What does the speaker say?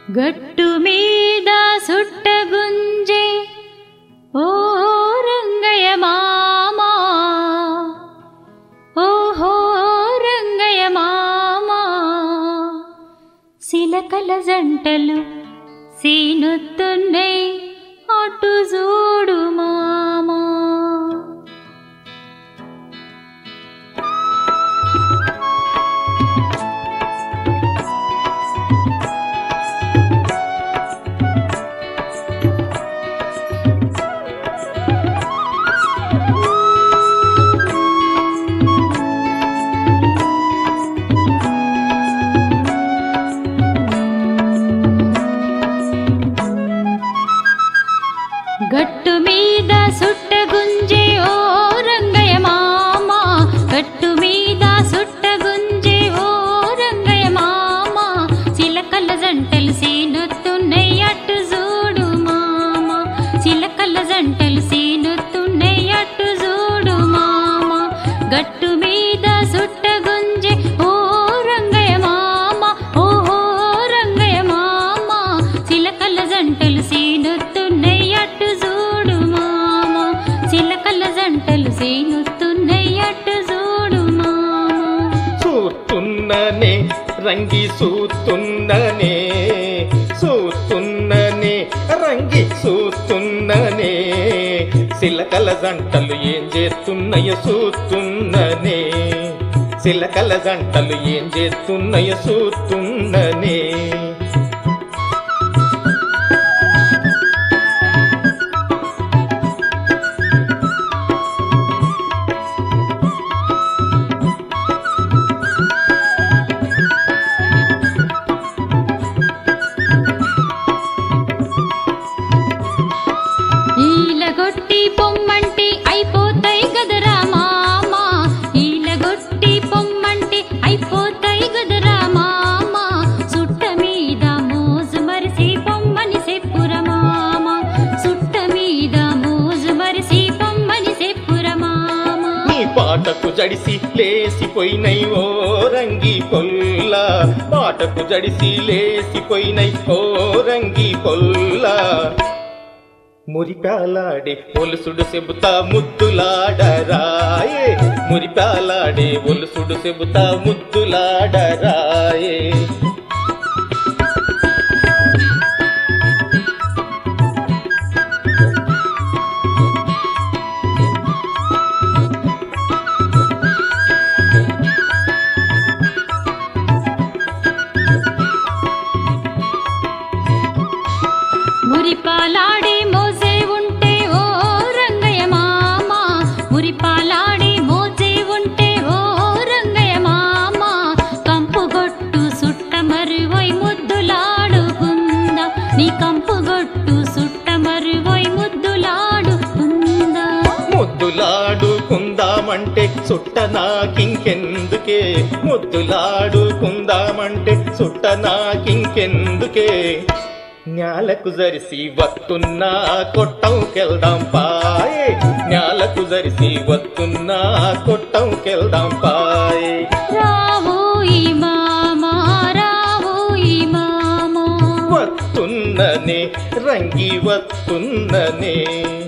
గట్టు మీద సుట్టగుంజే ఓ రంగయ్య మామా ఓహో రంగయ్య మామా శిలకల జంటలు సీనుతున్నాయి అటు చూడు మామా గట్టు మీద సుట్టగుంజే ఓ రంగయ్య మామ గట్టు మీద సుట్టగుంజే ఓ రంగయ్య మామ చిలకల జంటలు సీనుతున్నాయి అటు చూడు మామ చిలకల జంటలు సీనుతున్నాయి అటు చూడు మామ గట్టు మీద సుట్టగుంజే ఓ రంగయ్య మామ ఓహో రంగయ్య మామ చిలకల జంటలు సీనుతున్నాయి అటు చూడు మామ చిలకల జంటలు సీనుతున్నాయి అటు చూడు మామ చూస్తున్ననే రంగి చూస్తున్ననే చూస్తున్ననే రంగి చూస్తున్ననే సిలకల జంటలు ఏం చేస్తున్నాయో చూస్తున్ననే సిలకల జంటలు ఏం చేస్తున్నాయో చూస్తున్ననే ఈలగొట్టి పొమ్మంటి అయిపోతాయి గదరా మామ ఈలగొట్టి పొమ్మంటి అయిపోతాయి గదరా మామ సుట్ట మీద మోజు మరిసి పొమ్మని సెప్పుర మామ సుట్ట మీద మోజు మరిసి పొమ్మని సెప్పుర మామ నీ పాటకు జడిసి లేసిపోయినై ఓ రంగి పొల్ల పాటకు జడిసి లేసిపోయినై ఓ రంగి పొల్ల మురిపాలాడే ఒలుసుడు చెబుతా ముద్దులాడరాయే మురిపాలాడే ఒలుసుడు చెబుతా ముద్దులాడరాయే మురిపాలాడే మోజే ఉంటే ఓ రంగయ్య మామ మురిపాలాడే మోజే ఉంటే ఓ రంగయ్య మామ కంపుగొట్టు సుట్ట మరువై ముద్దులాడుకుందా నీ కంపుగొట్టు సుట్ట మరువై ముద్దులాడుకుందా ముద్దులాడుకుందామంటే సుట్ట నాకింకెందుకే ముద్దులాడుకుందామంటే సుట్ట నాకింకెందుకే న్యాలకు జరిసి వస్తున్నా కొట్టంకెళ్దాం పాయే న్యాలకు జరిసి వస్తున్నా కొట్టంకెళ్దాం పాయే రావోయి మామ రావోయి మామ వస్తున్ననే రంగి వస్తున్ననే